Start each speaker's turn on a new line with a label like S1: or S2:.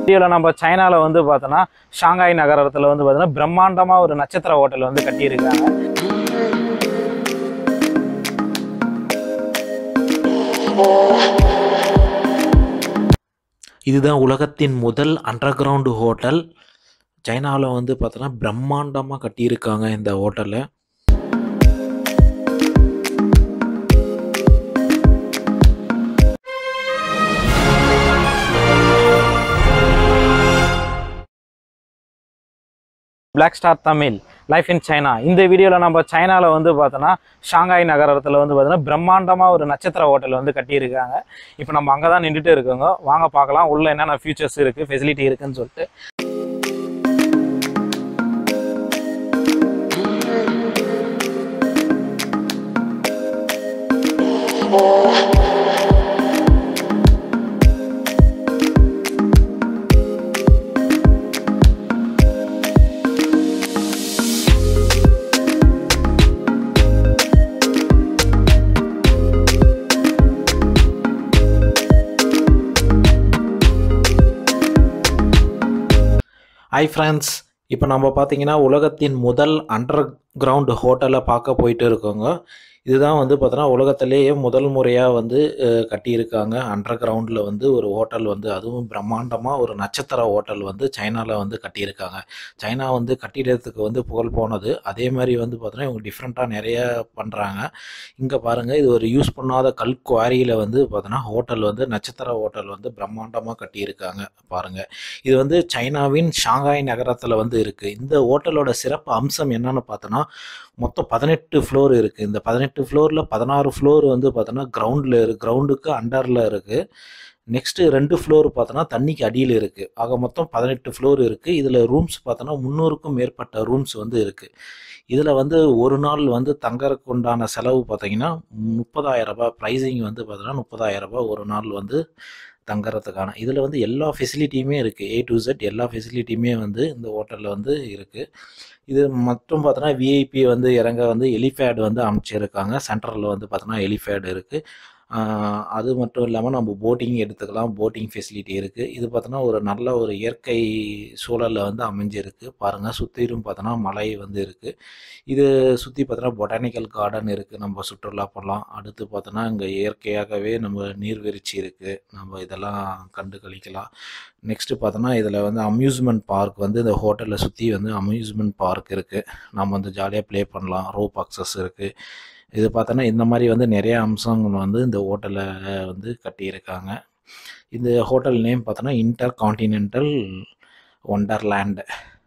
S1: வீடியோவில் நம்ம சைனாவில் வந்து பார்த்தோன்னா ஷாங்காய் நகரத்தில் வந்து பார்த்தோன்னா பிரம்மாண்டமாக ஒரு நட்சத்திர ஹோட்டல் வந்து கட்டியிருக்காங்க
S2: இதுதான் உலகத்தின் முதல் அண்டர் கிரவுண்டு ஹோட்டல் சைனாவில் வந்து பார்த்தோன்னா பிரம்மாண்டமாக கட்டியிருக்காங்க இந்த ஹோட்டலை
S1: black star Tamil life in China இந்த வீடியோவில் நம்ம சைனாவில் வந்து பார்த்தோன்னா ஷாங்காய் நகரத்தில் வந்து பார்த்தோன்னா பிரம்மாண்டமாக ஒரு நட்சத்திர ஹோட்டல் வந்து கட்டியிருக்காங்க இப்போ நம்ம அங்கே தான் நின்றுட்டு இருக்கோங்க வாங்க பார்க்கலாம் உள்ள என்னென்ன ஃபியூச்சர்ஸ் இருக்குது ஃபெசிலிட்டி இருக்குன்னு சொல்லிட்டு
S2: ஹை ஃப்ரெண்ட்ஸ் இப்போ நம்ம பார்த்தீங்கன்னா உலகத்தின் முதல் அண்டர் கிரவுண்ட் ஹோட்டலை பார்க்க போயிட்டு இருக்கோங்க இதுதான் வந்து பார்த்தோன்னா உலகத்திலேயே முதல் முறையாக வந்து அஹ், கட்டியிருக்காங்க அண்டர் கிரவுண்டில் வந்து ஒரு ஹோட்டல் வந்து அதுவும் பிரம்மாண்டமாக ஒரு நட்சத்திர ஹோட்டல் வந்து சைனாவில் வந்து கட்டியிருக்காங்க சைனா வந்து கட்டிடத்துக்கு வந்து புகழ் போனது அதே மாதிரி வந்து பார்த்தோன்னா இவங்க டிஃப்ரெண்ட்டாக நிறைய பண்ணுறாங்க இங்கே பாருங்கள் இது ஒரு யூஸ் பண்ணாத கல் குவாரியில் வந்து பார்த்தோன்னா ஹோட்டல் வந்து நட்சத்திர ஹோட்டல் வந்து பிரம்மாண்டமாக கட்டியிருக்காங்க பாருங்கள் இது வந்து சைனாவின் ஷாங்காய் நகரத்தில் வந்து இருக்குது இந்த ஹோட்டலோட சிறப்பு அம்சம் என்னன்னு பார்த்தோன்னா மொத்தம் பதினெட்டு ஃப்ளோர் இருக்குது இந்த பதினெட்டு ஃப்ளோரில் பதினாறு ஃப்ளோர் வந்து பார்த்தோன்னா கிரவுண்டில் இருக்கு கிரவுண்டுக்கு அண்டரில் இருக்குது நெக்ஸ்ட்டு ரெண்டு ஃப்ளோர் பார்த்தோன்னா தண்ணிக்கு அடியில் இருக்குது ஆக மொத்தம் பதினெட்டு ஃப்ளோர் இருக்குது இதில் ரூம்ஸ் பார்த்தோன்னா முந்நூறுக்கும் மேற்பட்ட ரூம்ஸ் வந்து இருக்குது இதில் வந்து ஒரு நாள் வந்து தங்கறதுக்கு உண்டான செலவு பார்த்தீங்கன்னா முப்பதாயிரம் ரூபாய் ப்ரைஸிங் வந்து பார்த்தோன்னா முப்பதாயிரம் ரூபாய் ஒரு நாள் வந்து தங்கறதுக்கான இதில் வந்து எல்லா ஃபெசிலிட்டியுமே இருக்குது ஏ டு Z எல்லா ஃபெசிலிட்டியுமே வந்து இந்த ஹோட்டலில் வந்து இருக்குது இது மற்றும் பார்த்தோன்னா விஐபி வந்து இறங்க வந்து எலிஃபேட் வந்து அமைச்சிருக்காங்க சென்டரில் வந்து பார்த்தோன்னா எலிஃபேட் இருக்குது அது மட்டும் இல்லாமல் நம்ம போட்டிங் எடுத்துக்கலாம் போட்டிங் ஃபெசிலிட்டி இருக்குது இது பார்த்தோன்னா ஒரு நல்ல ஒரு இயற்கை சூழலில் வந்து அமைஞ்சிருக்கு பாருங்கள் சுற்றிலும் பார்த்தோன்னா மலை வந்து இருக்குது இது சுற்றி பார்த்தோன்னா பொட்டானிக்கல் கார்டன் இருக்குது நம்ம சுற்றுலா போகலாம் அடுத்து பார்த்தோன்னா இங்கே இயற்கையாகவே நம்ம நீர்வீழ்ச்சி இருக்குது நம்ம இதெல்லாம் கண்டு கழிக்கலாம் நெக்ஸ்ட்டு பார்த்தோன்னா இதில் வந்து அம்யூஸ்மெண்ட் பார்க் வந்து இந்த ஹோட்டலில் சுற்றி வந்து அம்யூஸ்மெண்ட் பார்க் இருக்குது நம்ம வந்து ஜாலியாக ப்ளே பண்ணலாம் ரோப் அக்சஸ் இருக்குது இது பார்த்தோன்னா இந்த மாதிரி வந்து நிறைய அம்சங்கள் வந்து இந்த ஹோட்டலில் வந்து கட்டியிருக்காங்க இந்த ஹோட்டல் நேம் பார்த்தோன்னா இன்டர் கான்டினென்டல் ஒண்டர்லேண்ட்